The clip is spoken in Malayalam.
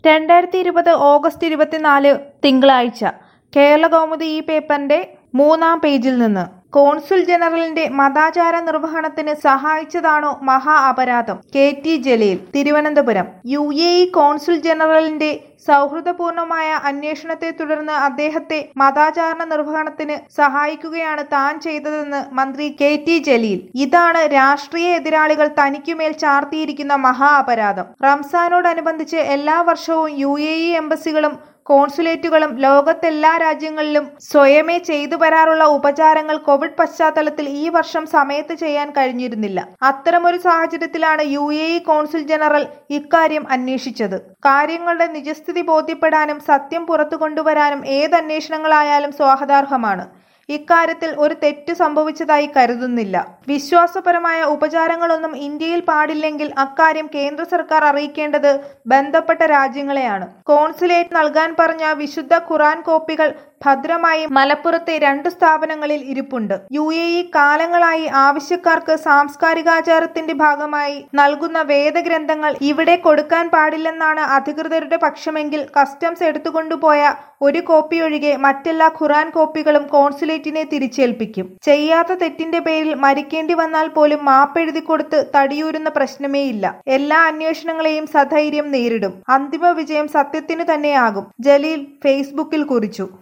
രണ്ടായിരത്തി ഇരുപത് ഓഗസ്റ്റ് ഇരുപത്തിനാല് തിങ്കളാഴ്ച കേരള കൗമുദി ഈ പേപ്പറിന്റെ മൂന്നാം പേജിൽ നിന്ന് കോൺസുൽ ജനറലിന്റെ മതാചാര നിർവഹണത്തിന് സഹായിച്ചതാണോ മഹാ അപരാധം K T Jaleel Thiruvananthapuram U A E consul ജനറലിന്റെ സൗഹൃദപൂർണമായ അന്വേഷണത്തെ തുടർന്ന് അദ്ദേഹത്തെ മതാചാരണ നിർവഹണത്തിന് സഹായിക്കുകയാണ് താൻ ചെയ്തതെന്ന് മന്ത്രി കെ ടി ജലീൽ ഇതാണ് രാഷ്ട്രീയ എതിരാളികൾ തനിക്കുമേൽ ചാർത്തിയിരിക്കുന്ന മഹാ അപരാധം റംസാനോടനുബന്ധിച്ച് എല്ലാ വർഷവും യു എ ഇ എംബസികളും കോൺസുലേറ്റുകളും ലോകത്തെല്ലാ രാജ്യങ്ങളിലും സ്വയമേ ചെയ്തു വരാറുള്ള ഉപചാരങ്ങൾ കോവിഡ് പശ്ചാത്തലത്തിൽ ഈ വർഷം സമയത്ത് ചെയ്യാൻ കഴിഞ്ഞിരുന്നില്ല അത്തരമൊരു സാഹചര്യത്തിലാണ് U A E consul general ഇക്കാര്യം അന്വേഷിച്ചത് കാര്യങ്ങളുടെ നിജസ്ഥിതി ബോധ്യപ്പെടാനും സത്യം പുറത്തു കൊണ്ടുവരാനും ഏത് അന്വേഷണങ്ങളായാലും സ്വാഗതാർഹമാണ് ഇക്കാര്യത്തിൽ ഒരു തെറ്റ് സംഭവിച്ചതായി കരുതുന്നില്ല വിശ്വാസപരമായ ഉപചാരങ്ങളൊന്നും ഇന്ത്യയിൽ പാടില്ലെങ്കിൽ അക്കാര്യം കേന്ദ്ര സർക്കാർ അറിയിക്കേണ്ടത് ബന്ധപ്പെട്ട രാജ്യങ്ങളെയാണ് കോൺസുലേറ്റ് നൽകാൻ പറഞ്ഞ വിശുദ്ധ ഖുറാൻ കോപ്പികൾ ഭദ്രമായി മലപ്പുറത്തെ രണ്ട് സ്ഥാപനങ്ങളിൽ ഇരിപ്പുണ്ട് യു എ ഇ കാലങ്ങളായി ആവശ്യക്കാർക്ക് സാംസ്കാരികാചാരത്തിന്റെ ഭാഗമായി നൽകുന്ന വേദഗ്രന്ഥങ്ങൾ ഇവിടെ കൊടുക്കാൻ പാടില്ലെന്നാണ് അധികൃതരുടെ പക്ഷമെങ്കിൽ കസ്റ്റംസ് എടുത്തുകൊണ്ടുപോയ ഒരു കോപ്പി ഒഴികെ മറ്റെല്ലാ ഖുറാൻ കോപ്പികളും കോൺസുലേറ്റിനെ തിരിച്ചേൽപ്പിക്കും ചെയ്യാത്ത തെറ്റിന്റെ പേരിൽ മരിക്കേണ്ടി വന്നാൽ പോലും മാപ്പെഴുതി കൊടുത്ത് തടിയൂരുന്ന പ്രശ്നമേയില്ല എല്ലാ അന്വേഷണങ്ങളെയും സധൈര്യം നേരിടും അന്തിമ വിജയം സത്യത്തിനു തന്നെയാകും ജലീൽ ഫേസ്ബുക്കിൽ കുറിച്ചു